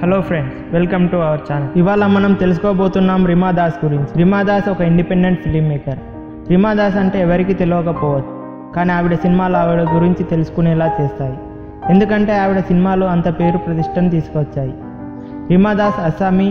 hello friends welcome to our channel ఇవాళ మనం తెలుసుకోబోతున్నాం రిమా దాస్ గురించి రిమా దాస్ ఒక independent filmmaker Rima Das అంటే ఎవరికి తెలియకపోవచ్చు కానీ ఆవిడ సినిమాలు ఆవిడ గురించి తెలుసుకునేలా చేస్తాయి ఎందుకంటే ఆవిడ సినిమాలు అంత పేరు ప్రతిష్టను తీసుకొచ్చాయి రిమా దాస్ అస్సామీ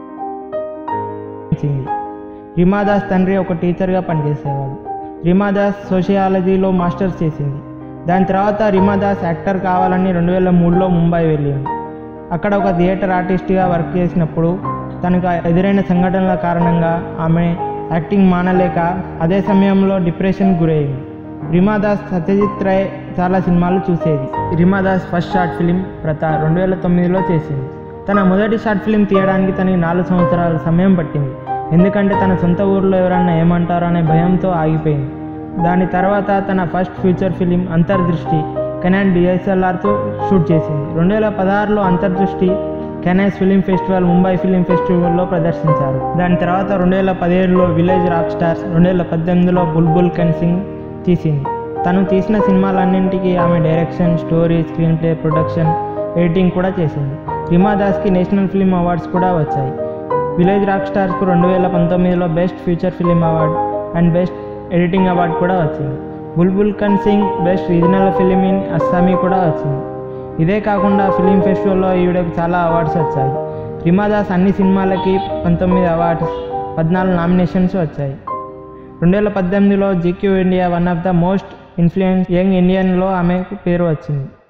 చింది రిమాదాస్ తండ్రి ఒక టీచర్గా పనిచేసేవాడు రిమాదాస్ సోషియాలజీలో మాస్టర్స్ చేసింది దాని తర్వాత రిమాదాస్ యాక్టర్ కావాలని రెండు వేల మూడులో ముంబై వెళ్ళింది అక్కడ ఒక థియేటర్ ఆర్టిస్ట్గా వర్క్ చేసినప్పుడు తనకు ఎదురైన సంఘటనల కారణంగా ఆమె యాక్టింగ్ మానలేక అదే సమయంలో డిప్రెషన్ గురైంది రిమాదాస్ సత్యజిత్ రే చాలా సినిమాలు చూసేది రిమాదాస్ ఫస్ట్ షార్ట్ ఫిలిం ప్రత రెండు వేల తొమ్మిదిలో చేసింది తన మొదటి షార్ట్ ఫిలిం తీయడానికి తనకి నాలుగు సంవత్సరాల సమయం పట్టింది ఎందుకంటే తన సొంత ఊర్లో ఎవరన్నా ఏమంటారో అనే భయంతో ఆగిపోయింది దాని తర్వాత తన first feature film Antardrishti Canon డిఎస్ఎల్ఆర్తో షూట్ చేసింది రెండు వేల పదహారులో అంతర్దృష్టి కెనాస్ ఫిలిం ఫెస్టివల్ ముంబై ఫిలిం ఫెస్టివల్లో ప్రదర్శించారు దాని తర్వాత రెండు వేల పదిహేడులో విలేజ్ రాక్ స్టార్స్ రెండు వేల పద్దెనిమిదిలో బుల్బుల్ కన్సింగ్ తీసింది తను తీసిన సినిమాలన్నింటికి ఆమె direction story screenplay production editing కూడా చేసింది రిమా దాస్కి నేషనల్ ఫిలిం అవార్డ్స్ కూడా వచ్చాయి విలేజ్ రాక్ స్టార్స్కు రెండు వేల పంతొమ్మిదిలో best feature film award and best editing award కూడా వచ్చింది Bulbul can sing best regional film in Assamese కూడా వచ్చింది ఇదే కాకుండా ఫిలిం ఫెస్టివల్లో ఈవిడకు చాలా అవార్డ్స్ వచ్చాయి రిమాదాస్ అన్ని సినిమాలకి పంతొమ్మిది అవార్డ్స్ పద్నాలుగు నామినేషన్స్ వచ్చాయి రెండు వేల పద్దెనిమిదిలో G Q India one of the most influence young ఇండియన్లో ఆమెకు పేరు వచ్చింది